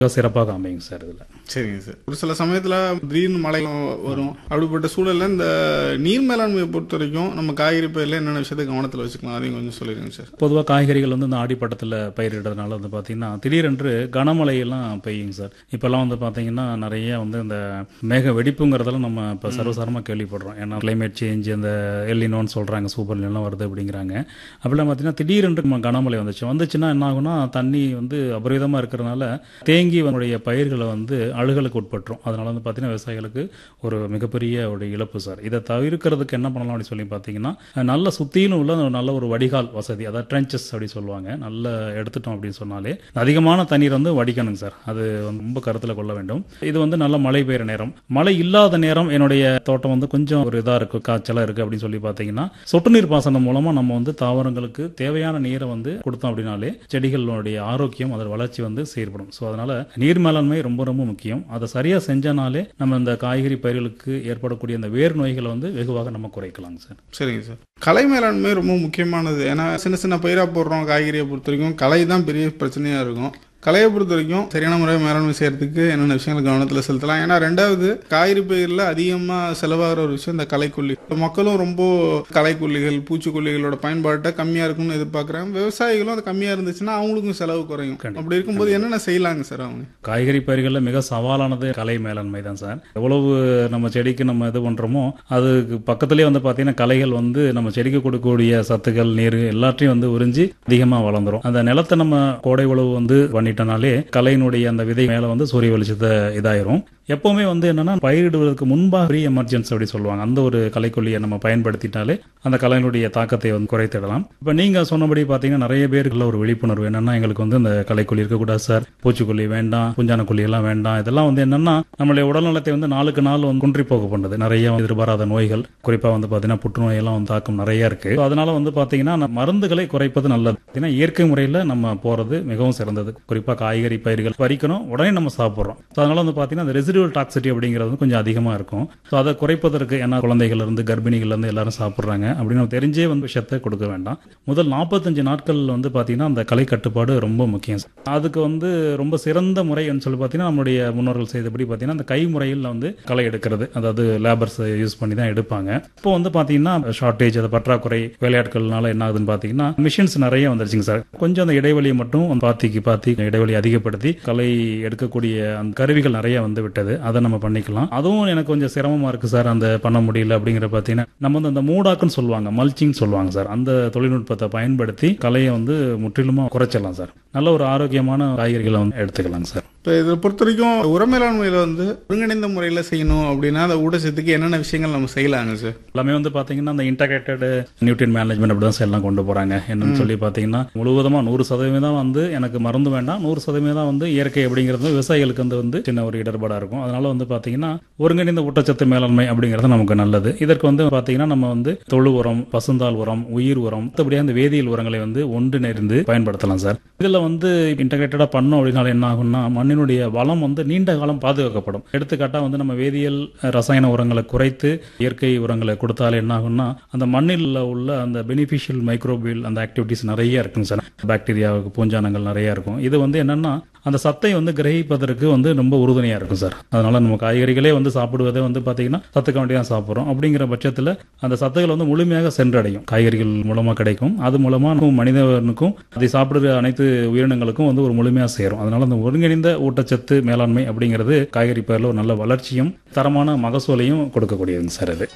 மிக சிறப்பாக அமையும் சார் இதில் சரிங்க சார் ஒரு சில சமயத்துல திடீர்னு மழை வரும் அப்படிப்பட்ட சூழல்ல இந்த நீர் மேலாண்மையை பொறுத்த வரைக்கும் நம்ம காய்கறி பயிரில் என்னென்ன விஷயத்தை கவனத்தில் வச்சுக்கலாம் அதையும் கொஞ்சம் சொல்லிடுங்க சார் பொதுவாக காய்கறிகள் வந்து இந்த ஆடிப்பட்டத்தில் பயிரிடுறதுனால வந்து பார்த்தீங்கன்னா திடீரென்று கனமழையெல்லாம் பெய்யுங்க சார் இப்போல்லாம் வந்து பார்த்தீங்கன்னா நிறைய வந்து இந்த மேக வெடிப்புங்கிறதெல்லாம் நம்ம இப்போ சர்வசாரமாக கேள்விப்படுறோம் ஏன்னா கிளைமேட் சேஞ்ச் இந்த எல்லினோன்னு சொல்கிறாங்க சூப்பர் எல்லாம் வருது அப்படிங்கிறாங்க அப்படிலாம் பார்த்தீங்கன்னா திடீரென்று நம்ம கனமழை வந்துச்சு வந்துச்சுன்னா என்ன ஆகும்னா தண்ணி வந்து அபரிதமாக இருக்கிறதுனால தேங்கி நம்முடைய பயிர்களை வந்து அழுகலுக்கு உட்பட்டுரும் அதனால வந்து பார்த்தீங்கன்னா விவசாயிகளுக்கு ஒரு மிகப்பெரிய ஒரு இழப்பு சார் இதை தவிர்க்கிறதுக்கு என்ன பண்ணலாம் அப்படின்னு சொல்லி பார்த்தீங்கன்னா நல்ல சுத்தியிலும் உள்ள ஒரு நல்ல ஒரு வடிகால் வசதி அதாவது ட்ரென்ச்சஸ் அப்படி சொல்லுவாங்க நல்ல எடுத்துட்டோம் அப்படின்னு சொன்னாலே அதிகமான தண்ணீர் வந்து வடிக்கணுங்க சார் அது வந்து ரொம்ப கருத்தில் கொள்ள வேண்டும் இது வந்து நல்ல மழை பெய்யுற நேரம் மழை இல்லாத நேரம் என்னுடைய தோட்டம் வந்து கொஞ்சம் ஒரு இதாக இருக்கு காய்ச்சலாக இருக்கு அப்படின்னு சொல்லி பார்த்தீங்கன்னா சொட்டு நீர் பாசனம் மூலமாக நம்ம வந்து தாவரங்களுக்கு தேவையான நீரை வந்து கொடுத்தோம் அப்படின்னாலே செடிகளுடைய ஆரோக்கியம் அதோட வளர்ச்சி வந்து செயற்படும் ஸோ அதனால நீர் மேலாண்மை ரொம்ப ரொம்ப முக்கியம் அதை சரியா செஞ்சனாலே நம்ம இந்த காய்கறி பயிர்களுக்கு ஏற்படக்கூடிய அந்த வேர் நோய்களை வந்து வெகுவாக நம்ம குறைக்கலாங்க சார் சரிங்க சார் கலை மேலாண்மை ரொம்ப முக்கியமானது ஏன்னா சின்ன சின்ன பயிரா போடுறோம் காய்கறியை பொறுத்த வரைக்கும் கலை தான் பெரிய பிரச்சனையா இருக்கும் கலையை பொறுத்த வரைக்கும் சரியான முறையில் மேலாண்மை செய்யறதுக்கு என்னென்ன விஷயங்கள் கவனத்தில் செலுத்தலாம் ஏன்னா ரெண்டாவது காய்கறி பயிரில் அதிகமாக செலவாகிற ஒரு விஷயம் இந்த களைக்கொல்லி மக்களும் ரொம்ப களைக்கொல்லிகள் பூச்சிக்கொல்லிகளோட பயன்பாட்டை கம்மியாக இருக்கும்னு எதிர்பார்க்குறாங்க விவசாயிகளும் அது கம்மியாக இருந்துச்சுன்னா அவங்களுக்கும் செலவு குறையும் அப்படி இருக்கும்போது என்னென்ன செய்யலாங்க சார் அவங்க காய்கறி பயிர்களில் மிக சவாலானது கலை மேலாண்மை தான் சார் எவ்வளவு நம்ம செடிக்கு நம்ம இது பண்றோமோ அதுக்கு பக்கத்துலேயே வந்து பார்த்தீங்கன்னா கலைகள் வந்து நம்ம செடிக்கு கொடுக்கக்கூடிய சத்துக்கள் நீர் எல்லாத்தையும் வந்து உறிஞ்சி அதிகமாக வளர்ந்துரும் அந்த நிலத்தை நம்ம கோடை உழவு வந்து பண்ணிட்டனாலே கலையினுடைய அந்த விதை மேலே வந்து சூரிய வெளிச்சத்தை இதாயிரும் எப்பவுமே வந்து என்னன்னா பயிரிடுவதற்கு முன்பாக ப்ரீ எமர்ஜென்சி அப்படி சொல்லுவாங்க அந்த ஒரு கலைக்கொல்லியை நம்ம பயன்படுத்திட்டாலே அந்த கலையினுடைய தாக்கத்தை வந்து குறைத்திடலாம் இப்போ நீங்க சொன்னபடி பார்த்தீங்கன்னா நிறைய பேருக்குள்ள ஒரு விழிப்புணர்வு என்னன்னா எங்களுக்கு வந்து இந்த கலைக்கொல்லி இருக்கக்கூடாது சார் பூச்சிக்கொல்லி வேண்டாம் பூஞ்சான கொல்லி எல்லாம் வேண்டாம் இதெல்லாம் வந்து என்னன்னா நம்மளுடைய உடல்நலத்தை வந்து நாளுக்கு நாள் வந்து குன்றி போக பண்ணுது நிறைய எதிர்பாராத நோய்கள் குறிப்பா வந்து பார்த்தீங்கன்னா புற்றுநோய் எல்லாம் வந்து தாக்கம் நிறைய இருக்கு So அதனால வந்து பார்த்தீங்கன்னா நம்ம மருந்துகளை குறைப்பது நல்லது ஏன்னா இயற்கை முறையில் நம்ம போறது மிகவும் சிறந்தது குறிப்பா காய்கறி பயிர்கள் பறிக்கணும் உடனே நம்ம சாப்பிட்றோம் So அதனால வந்து பார்த்தீங்கன்னா அந்த ரெசிடுவல் டாக்ஸிட்டி அப்படிங்கிறது வந்து கொஞ்சம் அதிகமாக இருக்கும் ஸோ அதை குறைப்பதற்கு ஏன்னா குழந்தைகள் இருந்து கர்ப்பிணிகள் இருந்து எல்லாரும் சாப்பிட்றாங்க அப்படின்னு நம்ம தெரிஞ்சே வந்து விஷயத்தை கொடுக்க வேண்டாம் முதல் நாற்பத்தஞ்சு நாட்கள் வந்து பார்த்தீங்கன்னா அந்த கலை கட்டுப்பாடு ரொம்ப முக்கியம் அதுக்கு வந்து ரொம்ப சிறந்த முறைன்னு சொல்லி பார்த்தீங்கன்னா நம்மளுடைய முன்னோர்கள் செய்தபடி பார்த்தீங்கன்னா அந்த கை முறையில் வந்து களை எடுக்கிறது அதாவது லேபர்ஸ் யூஸ் பண்ணி தான் எடுப்பாங்க இப்போ வந்து பார்த்தீங்கன்னா ஷார்ட்டேஜ் அது பற்றாக்குறை வேலையாட்கள்னால என்ன ஆகுதுன்னு பார்த்தீங்கன்னா மிஷின்ஸ் நிறைய வந்துருச்சுங்க சார் கொஞ்சம் அந்த இடைவெளியை மட்டும் பாத்திக்கு பாத்தி இடைவெளி அதிகப்படுத்தி களை எடுக்கக்கூடிய அந்த கருவிகள் நிறைய வந்து விட்டது அதை நம்ம பண்ணிக்கலாம் அதுவும் எனக்கு கொஞ்சம் சிரமமா இருக்கு சார் அந்த பண்ண முடியல அப்படிங்கிற பார்த்தீங்கன்னா நம்ம வந்து அந்த மூடாக்குன்னு சொல்லுவாங்க மல்ச்சிங் சொல்லுவாங்க சார் அந்த தொழில்நுட்பத்தை பயன்படுத்தி கலையை வந்து முற்றிலுமா குறைச்சிடலாம் சார் நல்ல ஒரு ஆரோக்கியமான காய்கறிகளை வந்து எடுத்துக்கலாங்க சார் இப்போ இதை பொறுத்த வரைக்கும் உர மேலாண்மையில் வந்து ஒருங்கிணைந்த முறையில் செய்யணும் அப்படின்னா அந்த ஊட்டச்சத்துக்கு என்னென்ன விஷயங்கள் நம்ம செய்யலாங்க சார் எல்லாமே வந்து பாத்தீங்கன்னா அந்த இன்டகிரேட்டட் நியூட்ரியன் மேனேஜ்மெண்ட் அப்படி தான் சார் எல்லாம் கொண்டு போறாங்க என்னன்னு சொல்லி பாத்தீங்கன்னா முழுவதுமா நூறு சதவீதம் வந்து எனக்கு மருந்து வேண்டாம் நூறு சதவீதம் வந்து இயற்கை அப்படிங்கிறது வந்து விவசாயிகளுக்கு வந்து வந்து சின்ன ஒரு இடர்பாடா இருக்கும் அதனால வந்து பாத்தீங்கன்னா ஒருங்கிணைந்த ஊட்டச்சத்து மேலாண்மை அப்படிங்கிறது நமக்கு நல்லது இதற்கு வந்து பாத்தீங்கன்னா நம்ம வந்து தொழு உரம் பசுந்தாள் உரம் உயிர் உரம் மற்றபடியாக அந்த வேதியியல் உரங்களை வந்து ஒன்றிணைந்து பயன்படுத்தலாம் சார் இதுல வந்து இன்டகிரேட்டடா பண்ணோம் அப்படின்னால என்ன ஆகும்னா மண்ணினுடைய வளம் வந்து நீண்ட காலம் பாதுகாக்கப்படும் எடுத்துக்காட்டா வந்து நம்ம வேதியியல் ரசாயன உரங்களை குறைத்து இயற்கை உரங்களை கொடுத்தாலே என்ன ஆகும்னா அந்த மண்ணில் உள்ள அந்த பெனிஃபிஷியல் மைக்ரோபியல் அந்த ஆக்டிவிட்டிஸ் நிறைய இருக்குங்க சார் பாக்டீரியாவுக்கு பூஞ்சானங்கள் நிறைய இருக்கும் இது வந்து என்னன்னா அந்த சத்தை வந்து கிரகிப்பதற்கு வந்து ரொம்ப உறுதுணையா இருக்கும் சார் அதனால நம்ம காய்கறிகளே வந்து சாப்பிடுவதே வந்து பாத்தீங்கன்னா சத்துக்க வேண்டி தான் சாப்பிட்றோம் அப்படிங்கிற பட்சத்தில் அந்த சத்துக்கள் வந்து முழுமையாக சென்றடையும் காய்கறிகள் மூலமா கிடைக்கும் அது மூலமா நம்ம மனிதனுக்கும் அதை சாப்பிடுற அனைத்து உயிரினங்களுக்கும் வந்து ஒரு முழுமையா சேரும் அதனால அந்த ஒருங்கிணைந்த ஊட்டச்சத்து மேலாண்மை அப்படிங்கிறது காய்கறி பயிரில் ஒரு நல்ல வளர்ச்சியும் தரமான மகசூலையும் கொடுக்கக்கூடியதுங்க சார் அது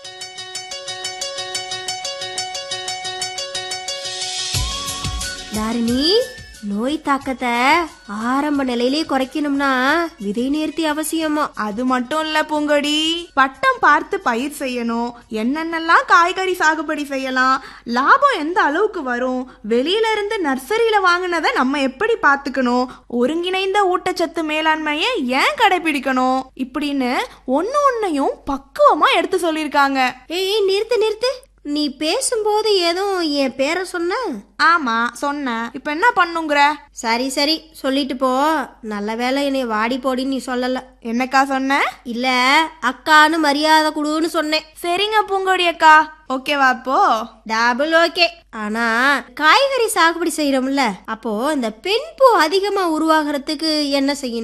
தாரிணி நோய் தாக்கத்தை ஆரம்ப நிலையிலே குறைக்கணும்னா விதை நேர்த்தி அவசியமா அது மட்டும் இல்ல பூங்கொடி பட்டம் பார்த்து பயிர் செய்யணும் என்னென்னலாம் காய்கறி சாகுபடி செய்யலாம் லாபம் எந்த அளவுக்கு வரும் வெளியில இருந்து நர்சரியில வாங்கினதை நம்ம எப்படி பார்த்துக்கணும் ஒருங்கிணைந்த ஊட்டச்சத்து மேலாண்மையை ஏன் கடைபிடிக்கணும் இப்படின்னு ஒன்னு ஒன்னையும் பக்குவமா எடுத்து சொல்லியிருக்காங்க ஏய் நிறுத்து நிறுத்து நீ பேசும்போது ஏதோ என் பேரை சொன்ன ஆமா சொன்னேன் இப்ப என்ன பண்ணுங்கிற சரி சரி சொல்லிட்டு போ நல்ல வேளை என்னை வாடி போடின்னு நீ சொல்லல என்னக்கா சொன்ன இல்ல அக்கான்னு மரியாதை கொடுன்னு சொன்னேன் சரிங்க பூங்கொடி அக்கா ஓகேவா அப்போ டபுள் ஓகே ஆனா காய்கறி சாகுபடி செய்யறோம்ல அப்போ இந்த பெண் பூ அதிகமா உருவாகிறதுக்கு என்ன செய்யணும்